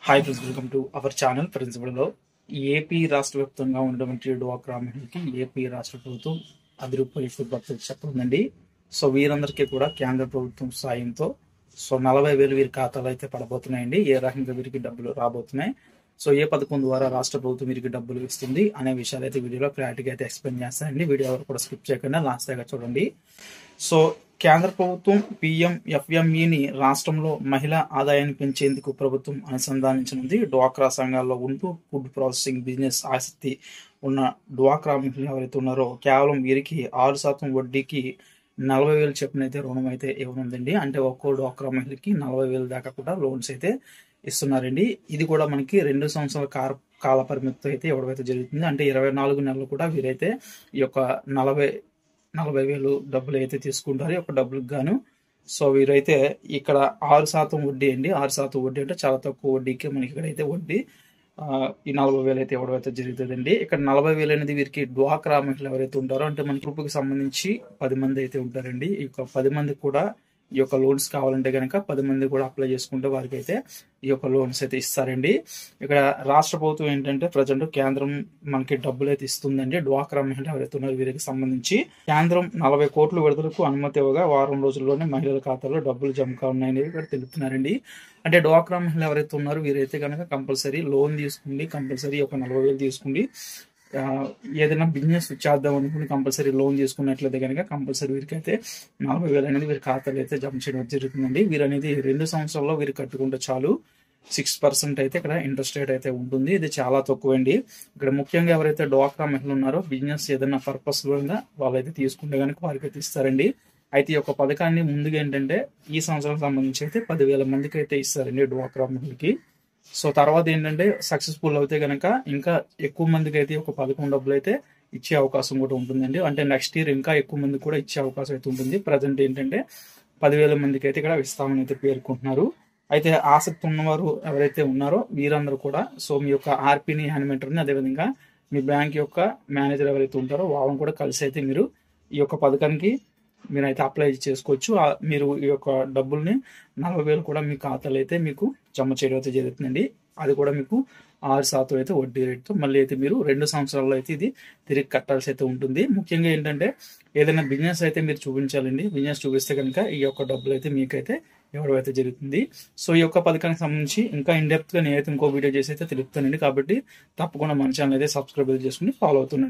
hi friends welcome to our channel ప్రిన్సిపల్లో AP రాష్ట్ర వ్యాప్తంగా ఉన్నటువంటి డ్వాక్రా మహిళకి ఏపీ రాష్ట్ర ప్రభుత్వం అది రూపాయలు శుభార్తలు చెప్పనుందండి సో వీరందరికీ కూడా కేంద్ర ప్రభుత్వం సాయంతో సో నలభై వేలు వీరి ఖాతాలో అయితే పడబోతున్నాయండి ఏ రకంగా వీరికి డబ్బులు రాబోతున్నాయి సో ఏ పథకం ద్వారా రాష్ట్ర ప్రభుత్వం వీరికి డబ్బులు ఇస్తుంది అనే విషయాలు అయితే వీడియోలో క్లారిటీగా అయితే ఎక్స్ప్లెయిన్ చేస్తానండి వీడియో ఎవరు కూడా స్కిప్ చేయకుండా లాస్ట్ దాకా చూడండి సో కేంద్ర ప్రభుత్వం పిఎం ఎఫ్ఎంఈని రాష్ట్రంలో మహిళా ఆదాయాన్ని పెంచేందుకు ప్రభుత్వం అనుసంధానించనుంది డ్వాక్రా సంఘాల్లో ఉంటూ ఫుడ్ ప్రాసెసింగ్ బిజినెస్ ఆసక్తి ఉన్న డ్వాక్రా మహిళలు ఎవరైతే ఉన్నారో కేవలం వీరికి ఆరు శాతం వడ్డీకి నలభై వేలు చొప్పున అయితే రుణం అయితే ఇవ్వనుందండి అంటే ఒక్కో డ్వాక్రా మహిళకి నలభై వేలు దాకా కూడా లోన్స్ అయితే ఇస్తున్నారండి ఇది కూడా మనకి రెండు సంవత్సరాల కాల కాల పరిమితితో అయితే ఇవ్వడం అయితే జరుగుతుంది అంటే ఇరవై నాలుగు నెలలు కూడా వీరైతే ఈ యొక్క నలభై నలభై వేలు డబ్బులు అయితే తీసుకుంటారు ఈ యొక్క డబ్బులకు గాను సో వీరైతే ఇక్కడ ఆరు శాతం వడ్డీ అండి ఆరు శాతం వడ్డీ అంటే చాలా తక్కువ వడ్డీకి మనకి ఇక్కడైతే వడ్డీ ఆ, ఈ నలభై వేలు అయితే ఇవ్వడం అయితే జరుగుతుందండి ఇక్కడ నలభై వేలు అనేది వీరికి డ్వాక్రా మహిళలు ఎవరైతే ఉంటారో అంటే మన గ్రూప్కి సంబంధించి పది మంది అయితే ఉంటారండి ఈ యొక్క పది మంది కూడా ఈ యొక్క లోన్స్ కావాలంటే కనుక పది మంది కూడా అప్లై చేసుకుంటే వారికి అయితే ఈ యొక్క లోన్స్ అయితే ఇస్తారండి ఇక్కడ రాష్ట్ర ప్రభుత్వం ఏంటంటే ప్రజెంట్ కేంద్రం మనకి డబ్బులు అయితే ఇస్తుందండి డ్వాక్రా మహిళలు ఎవరైతే ఉన్నారో వీరికి సంబంధించి కేంద్రం నలభై కోట్ల విడుదలకు అనుమతి ఇవ్వగా వారం రోజుల్లోనే మహిళల ఖాతాలో డబ్బులు జమ కానున్నాయని ఇక్కడ తెలుపుతున్నారండి అంటే డ్వాక్రా మహిళలు ఎవరైతే ఉన్నారో వీరైతే కనుక కంపల్సరీ లోన్ తీసుకుండి కంపల్సరీ ఒక నలభై వేలు తీసుకుండి ఆ, ఏదైనా బిజినెస్ చేద్దాం అనుకుని కంపల్సరీ లోన్ తీసుకున్నట్లయితే కనుక కంపల్సరీ వీరికైతే నలభై వేలు అనేది వీరి ఖాతాలో అయితే జమ చేయడం జరుగుతుందండి వీరు అనేది రెండు సంవత్సరాల్లో వీరు కట్టుకుంటే చాలు సిక్స్ పర్సెంట్ అయితే ఇక్కడ ఇంట్రెస్ట్ రేట్ అయితే ఉంటుంది ఇది చాలా తక్కువ అండి ఇక్కడ ముఖ్యంగా ఎవరైతే డ్వాక్రా మహిళలు ఉన్నారో బిజినెస్ ఏదైనా పర్పస్ గా వాళ్ళైతే తీసుకుంటే కనుక వారికి అయితే ఇస్తారండి అయితే ఈ యొక్క పథకాన్ని ముందుగా ఏంటంటే ఈ సంవత్సరం సంబంధించి అయితే పదివేల మందికి అయితే ఇస్తారండి డ్వాక్రా మహిళకి సో తర్వాత ఏంటంటే సక్సెస్ఫుల్ అవుతే కనుక ఇంకా ఎక్కువ మందికి అయితే ఒక పథకం డబ్బులు అయితే ఇచ్చే అవకాశం కూడా ఉంటుందండి అంటే నెక్స్ట్ ఇయర్ ఇంకా ఎక్కువ మందికి కూడా ఇచ్చే అవకాశం అయితే ఉంటుంది ప్రజెంట్ ఏంటంటే పదివేల మందికి అయితే ఇక్కడ ఇస్తామని అయితే పేర్కొంటున్నారు అయితే ఆసక్తి ఉన్నవారు ఎవరైతే ఉన్నారో వీరందరూ కూడా సో మీ యొక్క ఆర్పీని యానిమేటర్ని అదేవిధంగా మీ బ్యాంక్ యొక్క మేనేజర్ ఎవరైతే ఉంటారో వాళ్ళని కూడా కలిసి అయితే మీరు ఈ యొక్క పథకానికి మీరైతే అప్లై చేసుకోవచ్చు ఆ- మీరు ఈ యొక్క డబ్బుల్ని నలభై వేలు కూడా మీ ఖాతాలో అయితే మీకు జమ చేయడం అయితే జరుగుతుందండి అది కూడా మీకు ఆరు శాతం అయితే వడ్డీ రేట్తో మళ్ళీ అయితే మీరు రెండు సంవత్సరాల్లో అయితే ఇది తిరిగి కట్టాల్సి అయితే ఉంటుంది ముఖ్యంగా ఏంటంటే ఏదైనా బిజినెస్ అయితే మీరు చూపించాలండి బిజినెస్ చూపిస్తే కనుక ఈ యొక్క డబ్బులు అయితే మీకైతే ఇవ్వడం అయితే జరుగుతుంది సో ఈ యొక్క పథకానికి సంబంధించి ఇంకా ఇన్ డెప్త్ గా నేనైతే ఇంకో వీడియో చేసి అయితే తెలుపుతానండి కాబట్టి తప్పకుండా మన ఛానల్ అయితే సబ్స్క్రైబ్ చేసుకుని ఫాలో అవుతున్నాను